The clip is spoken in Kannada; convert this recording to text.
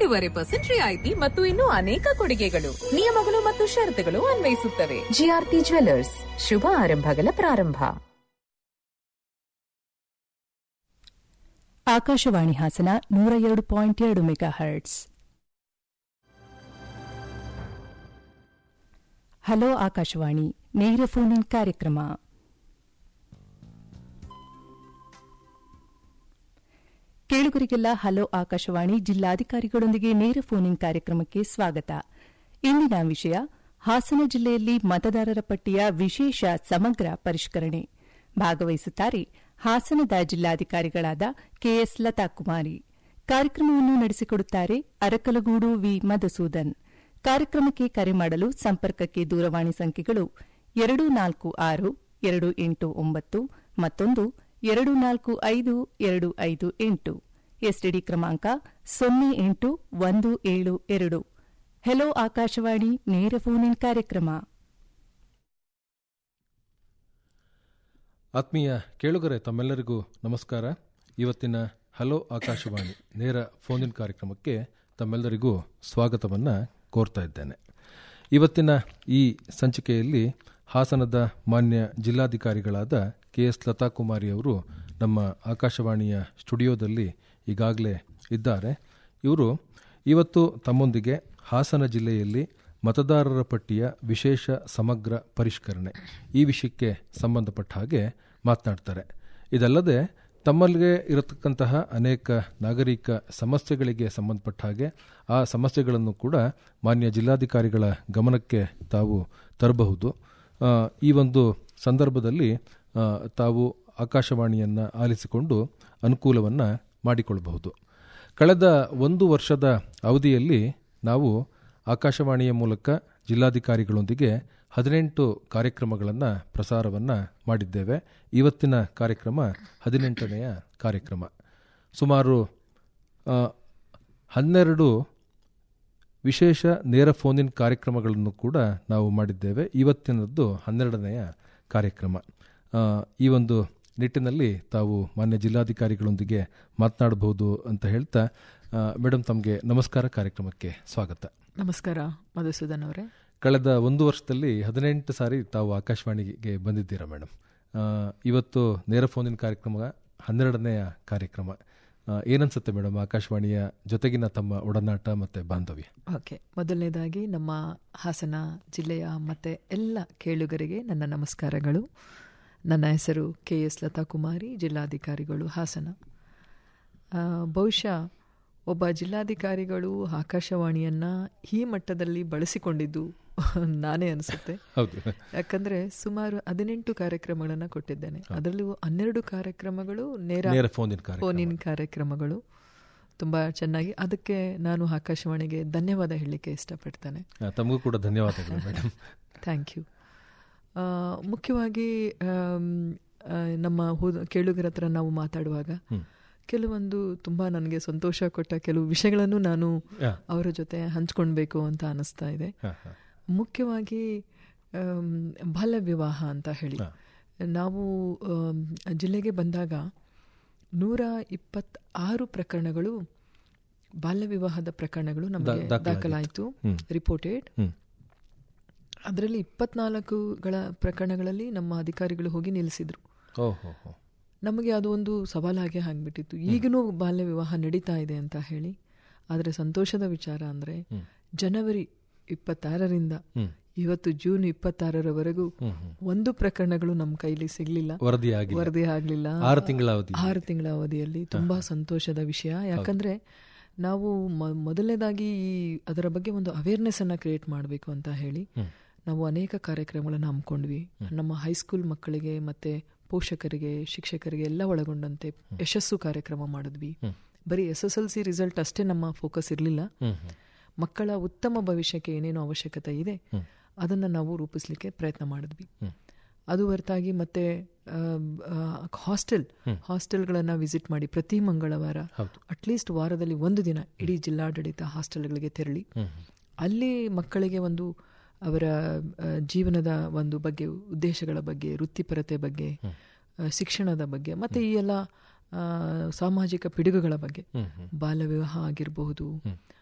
ಎಂಟೂವರೆ ಪರ್ಸೆಂಟ್ ರಿಯಾಯಿತಿ ಮತ್ತು ಇನ್ನೂ ಅನೇಕ ಕೊಡುಗೆಗಳು ನಿಯಮಗಳು ಮತ್ತು ಷರತ್ತುಗಳು ಅನ್ವಯಿಸುತ್ತವೆ ಜಿಆರ್ಪಿ ಜ್ಯುವೆಲ್ಲರ್ಸ್ ಶುಭ ಆರಂಭಗಳ ಪ್ರಾರಂಭ ಆಕಾಶವಾಣಿ ಹಾಸನ ನೂರ ಎರಡು ಪಾಯಿಂಟ್ ಎರಡು ಮೆಗಾ ಹರ್ಟ್ಸ್ ಹಲೋ ಆಕಾಶವಾಣಿ ನೇರ ಫೋನ್ ಇನ್ ಕಾರ್ಯಕ್ರಮ ಕೇಳುಗರಿಗೆಲ್ಲ ಹಲೋ ಆಕಾಶವಾಣಿ ಜಿಲ್ಲಾಧಿಕಾರಿಗಳೊಂದಿಗೆ ನೇರ ಫೋನ್ ಇನ್ ಕಾರ್ಯಕ್ರಮಕ್ಕೆ ಸ್ವಾಗತ ಇಂದಿನ ವಿಷಯ ಹಾಸನ ಜಿಲ್ಲೆಯಲ್ಲಿ ಮತದಾರರ ಪಟ್ಟಿಯ ವಿಶೇಷ ಸಮಗ್ರ ಪರಿಷ್ಕರಣೆ ಭಾಗವಹಿಸುತ್ತಾರೆ ಹಾಸನದ ಜಿಲ್ಲಾಧಿಕಾರಿಗಳಾದ ಕೆಎಸ್ ಲತಾಕುಮಾರಿ ಕಾರ್ಯಕ್ರಮವನ್ನು ನಡೆಸಿಕೊಡುತ್ತಾರೆ ಅರಕಲಗೂಡು ವಿ ಮಧುಸೂದನ್ ಕಾರ್ಯಕ್ರಮಕ್ಕೆ ಕರೆ ಮಾಡಲು ಸಂಪರ್ಕಕ್ಕೆ ದೂರವಾಣಿ ಸಂಖ್ಯೆಗಳು ಎರಡು ನಾಲ್ಕು ಆರು ಎರಡು ಎಂಟು ಒಂಬತ್ತು ಮತ್ತೊಂದು ಎರಡು ನಾಲ್ಕು ಐದು ಎರಡು ಐದು ಎಂಟು ಎಸ್ಟಿಡಿ ಕ್ರಮಾಂಕ ಸೊನ್ನೆ ಎಂಟು ಒಂದು ಏಳು ಎರಡು ಹೆಲೋ ಆಕಾಶವಾಣಿ ನೇರ ಫೋನ್ ಇನ್ ಕಾರ್ಯಕ್ರಮ ಆತ್ಮೀಯ ಕೇಳುಗರೆ ತಮ್ಮೆಲ್ಲರಿಗೂ ನಮಸ್ಕಾರ ಇವತ್ತಿನ ಹಲೋ ಆಕಾಶವಾಣಿ ನೇರ ಫೋನ್ ಇನ್ ಕಾರ್ಯಕ್ರಮಕ್ಕೆ ತಮ್ಮೆಲ್ಲರಿಗೂ ಸ್ವಾಗತವನ್ನು ಕೋರ್ತಾ ಇದ್ದೇನೆ ಇವತ್ತಿನ ಈ ಸಂಚಿಕೆಯಲ್ಲಿ ಹಾಸನದ ಮಾನ್ಯ ಜಿಲ್ಲಾಧಿಕಾರಿಗಳಾದ ಕೆ ಎಸ್ ಲತಾಕುಮಾರಿ ಅವರು ನಮ್ಮ ಆಕಾಶವಾಣಿಯ ಸ್ಟುಡಿಯೋದಲ್ಲಿ ಈಗಾಗಲೇ ಇದ್ದಾರೆ ಇವರು ಇವತ್ತು ತಮ್ಮೊಂದಿಗೆ ಹಾಸನ ಜಿಲ್ಲೆಯಲ್ಲಿ ಮತದಾರರ ಪಟ್ಟಿಯ ವಿಶೇಷ ಸಮಗ್ರ ಪರಿಷ್ಕರಣೆ ಈ ವಿಷಯಕ್ಕೆ ಸಂಬಂಧಪಟ್ಟ ಹಾಗೆ ಮಾತನಾಡ್ತಾರೆ ಇದಲ್ಲದೆ ತಮ್ಮಲ್ಲಿಗೆ ಇರತಕ್ಕಂತಹ ಅನೇಕ ನಾಗರಿಕ ಸಮಸ್ಯೆಗಳಿಗೆ ಸಂಬಂಧಪಟ್ಟ ಹಾಗೆ ಆ ಸಮಸ್ಯೆಗಳನ್ನು ಕೂಡ ಮಾನ್ಯ ಜಿಲ್ಲಾಧಿಕಾರಿಗಳ ಗಮನಕ್ಕೆ ತಾವು ತರಬಹುದು ಆ, ಈ ಒಂದು ಸಂದರ್ಭದಲ್ಲಿ ಆ, ತಾವು ಆಕಾಶವಾಣಿಯನ್ನು ಆಲಿಸಿಕೊಂಡು ಅನುಕೂಲವನ್ನು ಮಾಡಿಕೊಳ್ಳಬಹುದು ಕಳೆದ ಒಂದು ವರ್ಷದ ಅವಧಿಯಲ್ಲಿ ನಾವು ಆಕಾಶವಾಣಿಯ ಮೂಲಕ ಜಿಲ್ಲಾಧಿಕಾರಿಗಳೊಂದಿಗೆ ಹದಿನೆಂಟು ಕಾರ್ಯಕ್ರಮಗಳನ್ನು ಪ್ರಸಾರವನ್ನು ಮಾಡಿದ್ದೇವೆ ಇವತ್ತಿನ ಕಾರ್ಯಕ್ರಮ ಹದಿನೆಂಟನೆಯ ಕಾರ್ಯಕ್ರಮ ಸುಮಾರು ಆ, ಹನ್ನೆರಡು ವಿಶೇಷ ನೇರ ಫೋನ್ ಇನ್ ಕಾರ್ಯಕ್ರಮಗಳನ್ನು ಕೂಡ ನಾವು ಮಾಡಿದ್ದೇವೆ ಇವತ್ತಿನದ್ದು ಹನ್ನೆರಡನೆಯ ಕಾರ್ಯಕ್ರಮ ಆ, ಈ ಒಂದು ನಿಟ್ಟಿನಲ್ಲಿ ತಾವು ಮಾನ್ಯ ಜಿಲ್ಲಾಧಿಕಾರಿಗಳೊಂದಿಗೆ ಮಾತನಾಡಬಹುದು ಅಂತ ಹೇಳ್ತಾ ಆ, ಮೇಡಮ್ ತಮಗೆ ನಮಸ್ಕಾರ ಕಾರ್ಯಕ್ರಮಕ್ಕೆ ಸ್ವಾಗತ ನಮಸ್ಕಾರ ಮಧುಸೂದನ್ ಅವರೇ ಕಳೆದ ಒಂದು ವರ್ಷದಲ್ಲಿ ಹದಿನೆಂಟು ಸಾರಿ ತಾವು ಆಕಾಶವಾಣಿಗೆ ಬಂದಿದ್ದೀರಾ ಮೇಡಮ್ ಆ, ಇವತ್ತು ನೇರ ಫೋನಿನ ಕಾರ್ಯಕ್ರಮ ಹನ್ನೆರಡನೆಯ ಕಾರ್ಯಕ್ರಮ ಆ, ಏನನ್ಸುತ್ತೆ ಮೇಡಮ್ ಆಕಾಶವಾಣಿಯ ಜೊತೆಗಿನ ತಮ್ಮ ಒಡನಾಟ ಮತ್ತು ಬಾಂಧವ್ಯ ಓಕೆ ಮೊದಲನೇದಾಗಿ ನಮ್ಮ ಹಾಸನ ಜಿಲ್ಲೆಯ ಮತ್ತೆ ಎಲ್ಲ ಕೇಳುಗರಿಗೆ ನನ್ನ ನಮಸ್ಕಾರಗಳು ನನ್ನ ಹೆಸರು ಕೆ ಎಸ್ ಲತಾ ಕುಮಾರಿ ಜಿಲ್ಲಾಧಿಕಾರಿಗಳು ಹಾಸನ ಆ, ಬಹುಶಃ ಒಬ್ಬ ಜಿಲ್ಲಾಧಿಕಾರಿಗಳು ಆಕಾಶವಾಣಿಯನ್ನು ಈ ಮಟ್ಟದಲ್ಲಿ ಬಳಸಿಕೊಂಡಿದ್ದು ನಾನೇ ಅನಿಸುತ್ತೆ ಹೌದು ಯಾಕಂದ್ರೆ ಸುಮಾರು ಹದಿನೆಂಟು ಕಾರ್ಯಕ್ರಮಗಳನ್ನು ಕೊಟ್ಟಿದ್ದೇನೆ ಅದರಲ್ಲೂ ಹನ್ನೆರಡು ಕಾರ್ಯಕ್ರಮಗಳು ನೇರ ನೇರ ಫೋನಿನ ಕಾರ್ಯಕ್ರಮ ಫೋನಿನ್ ಕಾರ್ಯಕ್ರಮಗಳು ತುಂಬ ಚೆನ್ನಾಗಿ ಅದಕ್ಕೆ ನಾನು ಆಕಾಶವಾಣಿಗೆ ಧನ್ಯವಾದ ಹೇಳಲಿಕ್ಕೆ ಇಷ್ಟಪಡ್ತೇನೆ ಆ, ತಮಗೂ ಕೂಡ ಧನ್ಯವಾದಗಳು ಮೇಡಮ್ ಥ್ಯಾಂಕ್ ಯು ಮುಖ್ಯವಾಗಿ ಆಮ್, ಆ, ನಮ್ಮ ಹೋದ ಕೇಳುಗರ ಹತ್ರ ನಾವು ಮಾತಾಡುವಾಗ ಕೆಲವೊಂದು ತುಂಬ ನನಗೆ ಸಂತೋಷ ಕೊಟ್ಟ ಕೆಲವು ವಿಷಯಗಳನ್ನು ನಾನು ಹಾ. ಅವರ ಜೊತೆ ಹಂಚ್ಕೊಳ್ಬೇಕು ಅಂತ ಅನಿಸ್ತಾ ಇದೆ ಹಾ, ಹಾ. ಮುಖ್ಯವಾಗಿ ಆಮ್, ಬಾಲ್ಯ ವಿವಾಹ ಅಂತ ಹೇಳಿ ಹಾ. ನಾವು ಆಮ್, ಜಿಲ್ಲೆಗೆ ಬಂದಾಗ ನೂರ ಇಪ್ಪತ್ತಾರು ಪ್ರಕರಣಗಳು ಬಾಲ್ಯ ವಿವಾಹದ ಪ್ರಕರಣಗಳು ನಮಗೆ ದಾ- ದಾಖಲಾಗಿತ್ತು. ದಾಖಲಾಯಿತು ಹ್ಮ್. ರಿಪೋರ್ಟೆಡ್ ಹ್ಮ್. ಅದರಲ್ಲಿ ಇಪ್ಪತ್ನಾಲ್ಕುಗಳ ಪ್ರಕರಣಗಳಲ್ಲಿ ನಮ್ಮ ಅಧಿಕಾರಿಗಳು ಹೋಗಿ ನಿಲ್ಲಿಸಿದ್ರು ಓ ಹೋ ಹೋ ನಮಗೆ ಅದು ಒಂದು ಸವಾಲಾಗೆ ಆಗ್ಬಿಟ್ಟಿತ್ತು ಈಗಲೂ ಬಾಲ್ಯ ವಿವಾಹ ನಡೀತಾ ಇದೆ ಅಂತ ಹೇಳಿ ಆದರೆ ಸಂತೋಷದ ವಿಚಾರ ಅಂದರೆ ಜನವರಿ ಇಪ್ಪತ್ತಾರರಿಂದ ಹ್ಮ್. ಇವತ್ತು ಜೂನ್ ಇಪ್ಪತ್ತಾರರವರೆಗೂ ಹ್ಮ್, ಹ್ಮ್. ಒಂದು ಪ್ರಕರಣಗಳು ನಮ್ಮ ಕೈಲಿ ಸಿಗ್ಲಿಲ್ಲ ವರದಿ ಆಗಿಲ್ಲ ವರದಿ ಆಗಲಿಲ್ಲ ಆರು ತಿಂಗಳ ಅವಧಿ ಆರು ತಿಂಗಳ ಅವಧಿಯಲ್ಲಿ ತುಂಬಾ ಸಂತೋಷದ ವಿಷಯ ಯಾಕಂದ್ರೆ ನಾವು ಮ- ಮೊದಲನೇದಾಗಿ ಈ ಅದರ ಬಗ್ಗೆ ಒಂದು ಅವೇರ್ನೆಸ್ ಅನ್ನ ಕ್ರಿಯೇಟ್ ಮಾಡಬೇಕು ಅಂತ ಹೇಳಿ ನಾವು ಅನೇಕ ಕಾರ್ಯಕ್ರಮಗಳನ್ನು ಹಮ್ಮಿಕೊಂಡ್ವಿ ನಮ್ಮ ಹೈಸ್ಕೂಲ್ ಮಕ್ಕಳಿಗೆ ಮತ್ತೆ ಪೋಷಕರಿಗೆ ಶಿಕ್ಷಕರಿಗೆ ಎಲ್ಲ ಒಳಗೊಂಡಂತೆ ಯಶಸ್ಸು ಕಾರ್ಯಕ್ರಮ ಮಾಡಿದ್ವಿ ಬರೀ S S L C result ಅಷ್ಟೇ ನಮ್ಮ ಫೋಕಸ್ ಇರಲಿಲ್ಲ ಹ್ಮ್, ಹ್ಮ್. ಮಕ್ಕಳ ಉತ್ತಮ ಭವಿಷ್ಯಕ್ಕೆ ಏನೇನು ಅವಶ್ಯಕತೆ ಇದೆ ಅದನ್ನು ನಾವು ರೂಪಿಸಲಿಕ್ಕೆ ಪ್ರಯತ್ನ ಮಾಡಿದ್ವಿ ಅದು ಹೊರತಾಗಿ ಮತ್ತೆ ಹಾಸ್ಟೆಲ್ ಹಾಸ್ಟೆಲ್ಗಳನ್ನು ವಿಸಿಟ್ ಮಾಡಿ ಪ್ರತಿ ಮಂಗಳವಾರ ಅಟ್ಲೀಸ್ಟ್ ವಾರದಲ್ಲಿ ಒಂದು ದಿನ ಇಡೀ ಜಿಲ್ಲಾಡಳಿತ ಹಾಸ್ಟೆಲ್ಗಳಿಗೆ ತೆರಳಿ ಅಲ್ಲಿ ಮಕ್ಕಳಿಗೆ ಒಂದು ಅವರ ಆ, ಜೀವನದ ಒಂದು ಬಗ್ಗೆ ಉದ್ದೇಶಗಳ ಬಗ್ಗೆ ವೃತ್ತಿಪರತೆ ಬಗ್ಗೆ ಆ, ಶಿಕ್ಷಣದ ಬಗ್ಗೆ ಮತ್ತೆ ಈ ಎಲ್ಲ ಆ, ಸಾಮಾಜಿಕ ಪಿಡುಗುಗಳ ಬಗ್ಗೆ ಬಾಲ್ಯ ವಿವಾಹ ಆಗಿರಬಹುದು